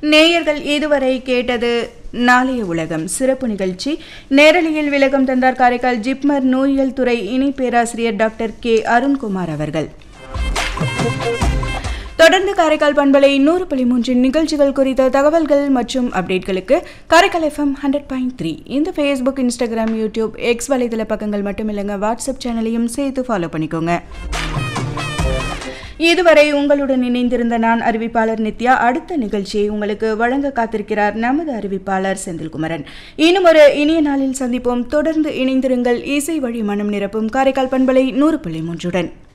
நேயர்கள் இதுவரை கேட்டது நாளைய உலகம் சிறப்பு நிகழ்ச்சி நேரலையில் விளக்கம் தந்தார் காரைக்கால் ஜிப்மர் நோயியல் துறை இணை பேராசிரியர் டாக்டர் கே அருண்குமார் அவர்கள் தொடர்ந்து காரைக்கால் பண்பலை நூறு புள்ளி மூன்றின் நிகழ்ச்சிகள் குறித்த தகவல்கள் மற்றும் அப்டேட்களுக்கு Karaikal FM hundred point three இந்த ஃபேஸ்புக் இன்ஸ்டாகிராம் யூடியூப் எக்ஸ் வலைதள பக்கங்கள் மட்டும் இல்லைங்க வாட்ஸ்அப் சேனலையும் சேர்த்து ஃபாலோ பண்ணிக்கோங்க இதுவரை உங்களுடன் இணைந்திருந்த நான் அறிவிப்பாளர் நித்யா அடுத்த நிகழ்ச்சியை உங்களுக்கு வழங்க காத்திருக்கிறார் நமது அறிவிப்பாளர் செந்தில்குமரன் இன்னும் ஒரு இனிய நாளில் சந்திப்போம் தொடர்ந்து இணைந்திருங்கள் இசை வழி மனம் நிரப்பும் காரைக்கால் பண்பலை நூறு புள்ளி மூன்றுடன்